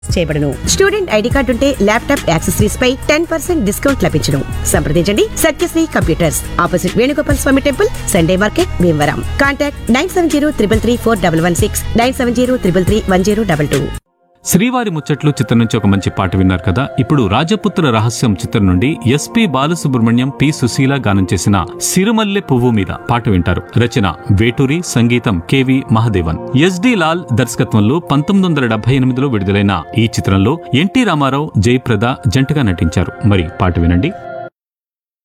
చేయబడును student ID card ఉంటే laptop accessories పై టెన్ పర్సెంట్ డిస్కౌంట్ లభించును సంప్రదించండి Satyasri computers opposite Venugopal Swamy temple Sunday market Bhimavaram contact nine seven zero triple three four double one six nine seven zero triple three one zero double two Srivari Muchatlu చిత్రం నుంచి ఒక మంచి పాట విన్నారు కదా ఇప్పుడు రాజపుత్ర రహస్యం చిత్రం నుండి ఎస్పి బాలసుబ్రహ్మణ్యం పి సుశీల గానం చేసిన సిరుమల్లె పువ్వు మీద పాట వింటారు రచన వేటూరి సంగీతం కెవి మహదేవన్ ఎస్డి లాల్ దర్శకత్వంలో పంతొమ్మిది వందల డెబ్బై ఎనిమిదిలో విడుదలైన ఈ చిత్రంలో ఎన్టీ రామారావు జయప్రద జంటగా నటించారు మరి పాట వినండి